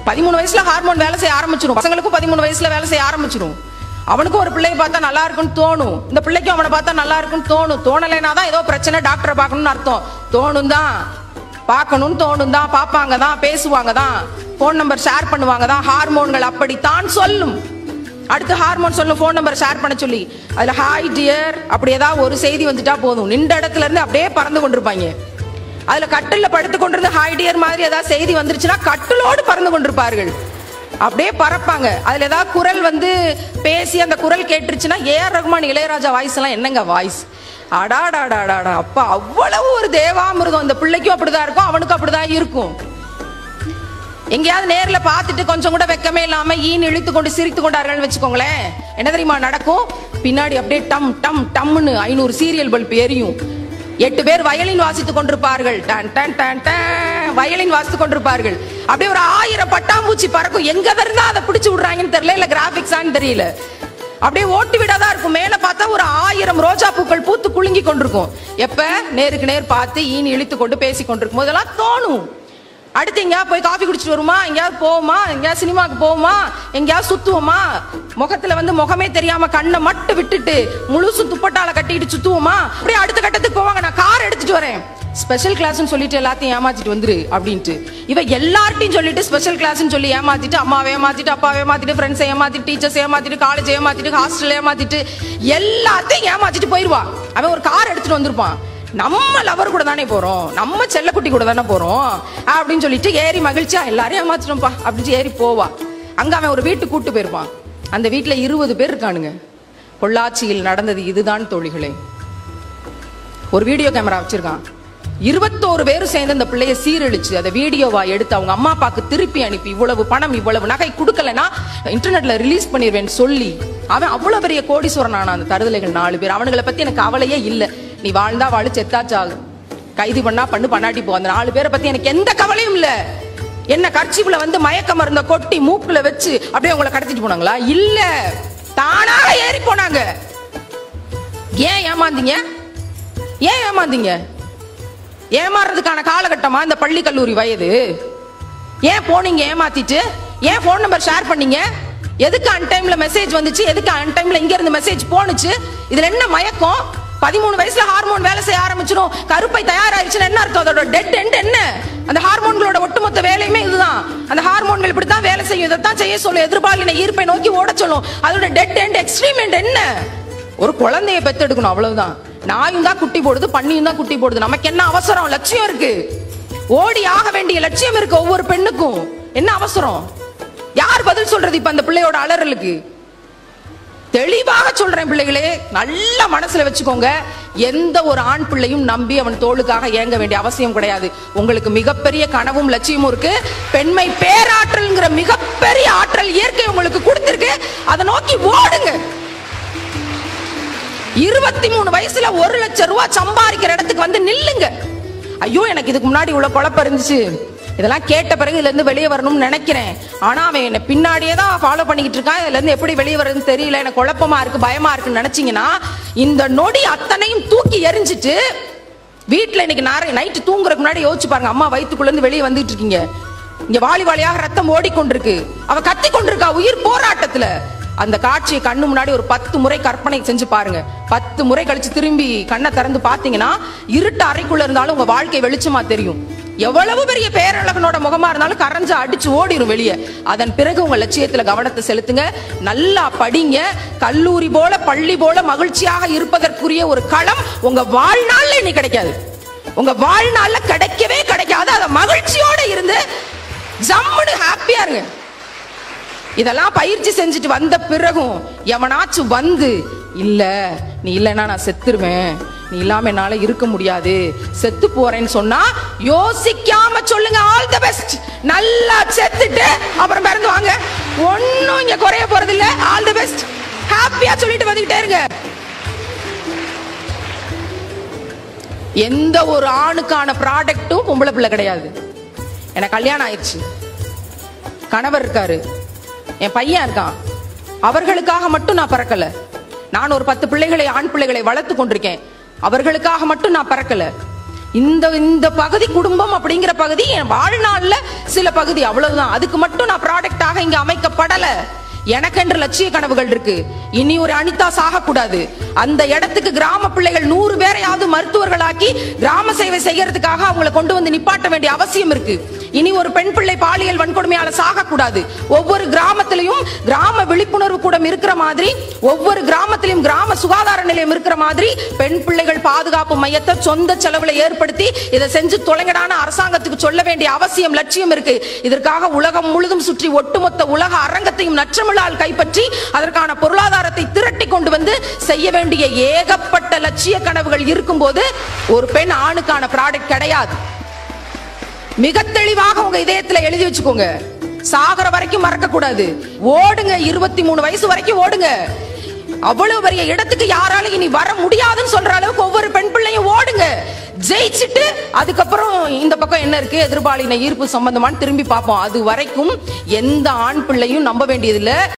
பதிமூணு வயசுல ஹார்மோன் வேலை செய்ய ஆரம்பிச்சிடும் பசங்களுக்கும் பதிமூணு வயசுல வேலை செய்ய ஆரம்பிச்சிடும் அவனுக்கும் ஒரு பிள்ளையை பார்த்தா நல்லா இருக்குன்னு தோணும் இந்த பிள்ளைக்கும் அவனை பார்த்தா நல்லா இருக்குன்னு தோணும் தோணலைனா தான் ஏதோ பிரச்சனை டாக்டரை பார்க்கணும்னு அர்த்தம் தோணும் தான் பார்க்கணும்னு தோணும் தான் பார்ப்பாங்க தான் பேசுவாங்க தான் ஃபோன் நம்பர் ஷேர் பண்ணுவாங்க தான் ஹார்மோன்கள் அப்படித்தான் சொல்லும் அடுத்து ஹார்மோன் சொல்லும் ஃபோன் நம்பர் ஷேர் பண்ண சொல்லி அதுல ஹாய் டியர் அப்படி ஏதாவது ஒரு செய்தி வந்துட்டா போதும் நின்ற இடத்துல இருந்து அப்படியே பறந்து கொண்டிருப்பாங்க அதுல கட்டில்ல படுத்து கொண்டிருந்து ஹாய் டியர் மாதிரி ஏதாவது செய்தி வந்துருச்சுன்னா கட்டிலோடு பறந்து கொண்டிருப்பார்கள் அப்படியே பறப்பாங்க அதுல ஏதாவது குரல் வந்து பேசி அந்த குரல் கேட்டுருச்சுன்னா ஏஆர் ரகுமான் இளையராஜா வாய்ஸ் எல்லாம் என்னங்க வாய்ஸ் அடாடாடாடாடா அப்பா அவ்வளவு ஒரு தேவாமிருதம் அந்த பிள்ளைக்கும் அப்படிதான் இருக்கும் அவனுக்கும் அப்படிதான் இருக்கும் எங்கேயாவது நேர்ல பார்த்துட்டு கொஞ்சம் கூட வெக்கமே இல்லாம ஈன் இழுத்து கொண்டு சிரித்து கொண்டார்கள் வச்சுக்கோங்களேன் என்ன தெரியுமா நடக்கும் பின்னாடி அப்படியே டம் டம் டம்னு ஐநூறு சீரியல் பல்ப் எரியும் எட்டு பேர் வயலின் வாசித்துக் கொண்டிருப்பார்கள் டன் டன் டன் டன் வயலின் வாசித்துக் கொண்டிருப்பார்கள் அப்படியே ஒரு ஆயிரம் பட்டாம்பூச்சி பறக்கும் எங்க இருந்தா அதை பிடிச்சு விடுறாங்கன்னு தெரியல இல்ல கிராபிக்ஸான்னு தெரியல அப்படியே ஓட்டு விடாதான் இருக்கும் மேல பார்த்தா ஒரு ஆயிரம் ரோஜா பூக்கள் பூத்து குலுங்கி கொண்டிருக்கும் எப்ப நேருக்கு நேர் பார்த்து ஈன் இழுத்து கொண்டு பேசி கொண்டிருக்கும் போதெல்லாம் தோணும் அடுத்து எங்கேயாவது போய் காஃபி குடிச்சிட்டு வருமா எங்கேயாவது போவோமா எங்கேயாவது சினிமாக்கு போவோமா எங்கேயாவது சுத்துவோமா முகத்துல வந்து முகமே தெரியாம கண்ணை மட்டும் விட்டுட்டு முழுசு துப்பட்டால கட்டிட்டு சுத்துவோமா அப்படியே அடுத்த கட்டத்துக்கு போவாங்க நான் கார் எடுத்துட்டு வரேன் ஸ்பெஷல் கிளாஸ்னு சொல்லிட்டு எல்லாத்தையும் ஏமாத்திட்டு வந்துரு அப்படின்ட்டு இவ எல்லார்ட்டையும் சொல்லிட்டு ஸ்பெஷல் கிளாஸ்னு சொல்லி ஏமாத்திட்டு அம்மாவை ஏமாத்திட்டு அப்பாவை ஏமாத்திட்டு ஃப்ரெண்ட்ஸ் ஏமாத்திட்டு டீச்சர்ஸ் ஏமாத்திட்டு காலேஜ் ஏமாத்திட்டு ஹாஸ்டல் ஏமாத்திட்டு எல்லாத்தையும் ஏமாத்திட்டு போயிருவா அவன் ஒரு கார் எடுத்துட்டு வந்திருப்பான் நம்ம லவர் கூட தானே போறோம் நம்ம செல்லக்குட்டி கூட தானே போறோம் அப்படின்னு சொல்லிட்டு ஏறி மகிழ்ச்சியா எல்லாரையும் ஏமாத்திட்டோம்ப்பா அப்படின்னு ஏறி போவா அங்க அவன் ஒரு வீட்டுக்கு கூட்டு போயிருப்பான் அந்த வீட்டுல இருபது பேர் இருக்கானுங்க பொள்ளாச்சியில் நடந்தது இதுதான் தோழிகளே ஒரு வீடியோ கேமரா வச்சிருக்கான் இருபத்தோரு பேரும் சேர்ந்து அந்த பிள்ளைய சீரழிச்சு அதை வீடியோவா எடுத்து அவங்க அம்மா அப்பாக்கு திருப்பி அனுப்பி இவ்வளவு பணம் இவ்வளவு நகை கொடுக்கலனா இன்டர்நெட்ல ரிலீஸ் பண்ணிடுவேன் சொல்லி அவன் அவ்வளவு பெரிய கோடீஸ்வரன் ஆனா அந்த தருதலைகள் நாலு பேர் அவனுங்களை பத்தி எனக்கு கவலையே இல்ல நீ வாழ்ந்தா வாழு செத்தாச்சாகு கைது பண்ணா பண்ணு பண்ணாட்டி போ அந்த நாலு பேரை பத்தி எனக்கு எந்த கவலையும் இல்ல என்ன கர்ச்சிப்புல வந்து மயக்க மருந்த கொட்டி மூக்குல வச்சு அப்படியே உங்களை கடத்திட்டு போனாங்களா இல்ல தானாக ஏறி போனாங்க ஏன் ஏமாந்தீங்க ஏன் ஏமாந்தீங்க ஏமாறுறதுக்கான காலகட்டமா இந்த பள்ளி கல்லூரி வயது ஏன் போனீங்க ஏமாத்திட்டு ஏன் ஃபோன் நம்பர் ஷேர் பண்ணீங்க எதுக்கு அன் டைம்ல மெசேஜ் வந்துச்சு எதுக்கு அன் டைம்ல இங்க இருந்து மெசேஜ் போனுச்சு இதுல என்ன மயக்கம் பதிமூணு வயசுல ஹார்மோன் வேலை செய்ய ஆரம்பிச்சிடும் கருப்பை தயாராயிருச்சுன்னா என்ன அர்த்தம் அதோட டெட் எண்ட் என்ன அந்த ஹார்மோன்களோட ஒட்டுமொத்த வேலையுமே இதுதான் அந்த ஹார்மோன்கள் இப்படித்தான் வேலை செய்யும் இதைத்தான் செய்ய சொல்லும் எதிர்பாலின ஈர்ப்பை நோக்கி ஓட சொல்லும் அதோட டெட் எண்ட் எக்ஸ்ட்ரீம் எண்ட் என்ன ஒரு குழந்தைய பெத்தெடுக்கணும் அவ்வளவுதான் நாயும் தான் குட்டி போடுது பண்ணியும் தான் குட்டி போடுது நமக்கு என்ன அவசரம் லட்சியம் இருக்கு ஓடி ஆக வேண்டிய லட்சியம் இருக்கு ஒவ்வொரு பெண்ணுக்கும் என்ன அவசரம் யார் பதில் சொல்றது இப்ப அந்த பிள்ளையோட அலறலுக்கு தெளிவாக சொல்றேன் பிள்ளைகளே நல்ல மனசுல வச்சுக்கோங்க எந்த ஒரு ஆண் பிள்ளையும் நம்பி அவன் தோளுக்காக ஏங்க வேண்டிய அவசியம் கிடையாது உங்களுக்கு மிகப்பெரிய கனவும் லட்சியமும் இருக்கு பெண்மை பேராற்றல்ங்கிற மிகப்பெரிய ஆற்றல் இயற்கை உங்களுக்கு கொடுத்திருக்கு அதை நோக்கி ஓடுங்க இருபத்தி மூணு வயசுல ஒரு லட்சம் ரூபாய் சம்பாதிக்கிற இடத்துக்கு வந்து நில்லுங்க ஐயோ எனக்கு இதுக்கு முன்னாடி இவ்வளவு குழப்பம் இருந்துச்சு இதெல்லாம் கேட்ட பிறகு இதுல இருந்து வெளியே வரணும்னு நினைக்கிறேன் ஆனா அவன் என்ன பின்னாடியே தான் ஃபாலோ பண்ணிக்கிட்டு இருக்கான் இதுல இருந்து எப்படி வெளியே வர்றதுன்னு தெரியல எனக்கு குழப்பமா இருக்கு பயமா இருக்குன்னு நினைச்சீங்கன்னா இந்த நொடி அத்தனையும் தூக்கி எரிஞ்சிட்டு வீட்டுல இன்னைக்கு நாரை நைட்டு தூங்குறதுக்கு முன்னாடி யோசிச்சு பாருங்க அம்மா வயித்துக்குள்ள இருந்து வெளியே வந்துட்டு இருக்கீங்க இங்க வாலி வாலியாக ரத்தம் ஓடிக்கொண்டிருக்கு அவ கத்தி கொண்டிருக்கா உயிர் போராட்டத்துல அந்த காட்சியை கண்ணு முன்னாடி ஒரு பத்து முறை கற்பனை செஞ்சு பாருங்க பத்து முறை கழிச்சு திரும்பி கண்ணை திறந்து பாத்தீங்கன்னா இருட்டு அறைக்குள்ள இருந்தாலும் உங்க வாழ்க்கை வெளிச்சமா தெரியும் எவ்வளவு பெரிய பேரழகனோட முகமா இருந்தாலும் கரைஞ்சு அடிச்சு ஓடிரும் வெளியே அதன் பிறகு உங்க லட்சியத்துல கவனத்தை செலுத்துங்க நல்லா படிங்க கல்லூரி போல பள்ளி போல மகிழ்ச்சியாக இருப்பதற்குரிய ஒரு களம் உங்க வாழ்நாள்ல இனி கிடைக்காது உங்க வாழ்நாள்ல கிடைக்கவே கிடைக்காது அத மகிழ்ச்சியோட இருந்து ஜம்முன்னு ஹாப்பியா இருங்க இதெல்லாம் பயிற்சி செஞ்சுட்டு வந்த பிறகும் எவனாச்சும் வந்து இல்ல நீ இல்லைன்னா நான் செத்துருவேன் நீ இல்லாம என்னால இருக்க முடியாது செத்து போறேன்னு சொன்னா யோசிக்காம சொல்லுங்க ஆல் தி பெஸ்ட் நல்லா செத்துட்டு அப்புறம் பிறந்து வாங்க ஒண்ணும் இங்க குறைய போறது இல்ல ஆல் தி பெஸ்ட் ஹாப்பியா சொல்லிட்டு வந்துகிட்டே இருங்க எந்த ஒரு ஆணுக்கான ப்ராடக்ட்டும் பொம்பளை பிள்ளை கிடையாது எனக்கு கல்யாணம் ஆயிடுச்சு கணவர் இருக்காரு என் பையன் இருக்கான் அவர்களுக்காக மட்டும் நான் பறக்கல நான் ஒரு பத்து பிள்ளைகளை ஆண் பிள்ளைகளை வளர்த்து கொண்டிருக்கேன் அவர்களுக்காக மட்டும் நான் பறக்கல இந்த இந்த பகுதி குடும்பம் அப்படிங்கிற பகுதி என் வாழ்நாள்ல சில பகுதி அவ்வளவுதான் அதுக்கு மட்டும் நான் ப்ராடக்டாக இங்க அமைக்கப்படல எனக்கென்று லட்சிய கனவுகள் இருக்கு இனி ஒரு அனிதா சாகக்கூடாது அந்த இடத்துக்கு கிராம பிள்ளைகள் நூறு பேரையாவது மருத்துவர்களாக்கி கிராம சேவை செய்யறதுக்காக அவங்களை கொண்டு வந்து நிப்பாட்ட வேண்டிய அவசியம் இருக்கு இனி ஒரு பெண் பிள்ளை பாலியல் வன்கொடுமையால சாகக்கூடாது ஒவ்வொரு கிராமத்திலையும் கிராம விழிப்புணர்வு கூடம் இருக்கிற மாதிரி ஒவ்வொரு கிராமத்திலையும் கிராம சுகாதார நிலையம் இருக்கிற மாதிரி பெண் பிள்ளைகள் பாதுகாப்பு மையத்தை சொந்த செலவுல ஏற்படுத்தி இதை செஞ்சு தொலைங்கடான அரசாங்கத்துக்கு சொல்ல வேண்டிய அவசியம் லட்சியம் இருக்கு இதற்காக உலகம் முழுதும் சுற்றி ஒட்டுமொத்த உலக அரங்கத்தையும் நற்றமிழால் கைப்பற்றி அதற்கான பொருளாதாரத்தை திரட்டி கொண்டு வந்து செய்ய வேண்டிய ஏகப்பட்ட லட்சிய கனவுகள் இருக்கும்போது ஒரு பெண் ஆணுக்கான ப்ராடக்ட் கிடையாது மிக தெளிவாக உங்க இதயத்துல எழுதி வச்சுக்கோங்க சாகர வரைக்கும் மறக்க கூடாது ஓடுங்க இருபத்தி மூணு வயசு வரைக்கும் ஓடுங்க அவ்வளவு பெரிய இடத்துக்கு யாராலும் இனி வர முடியாதுன்னு சொல்ற அளவுக்கு ஒவ்வொரு பெண் பிள்ளையும் ஓடுங்க ஜெயிச்சுட்டு அதுக்கப்புறம் இந்த பக்கம் என்ன இருக்கு எதிர்பாலின ஈர்ப்பு சம்பந்தமான்னு திரும்பி பார்ப்போம் அது வரைக்கும் எந்த ஆண் பிள்ளையும் நம்ப வேண்டியதில்லை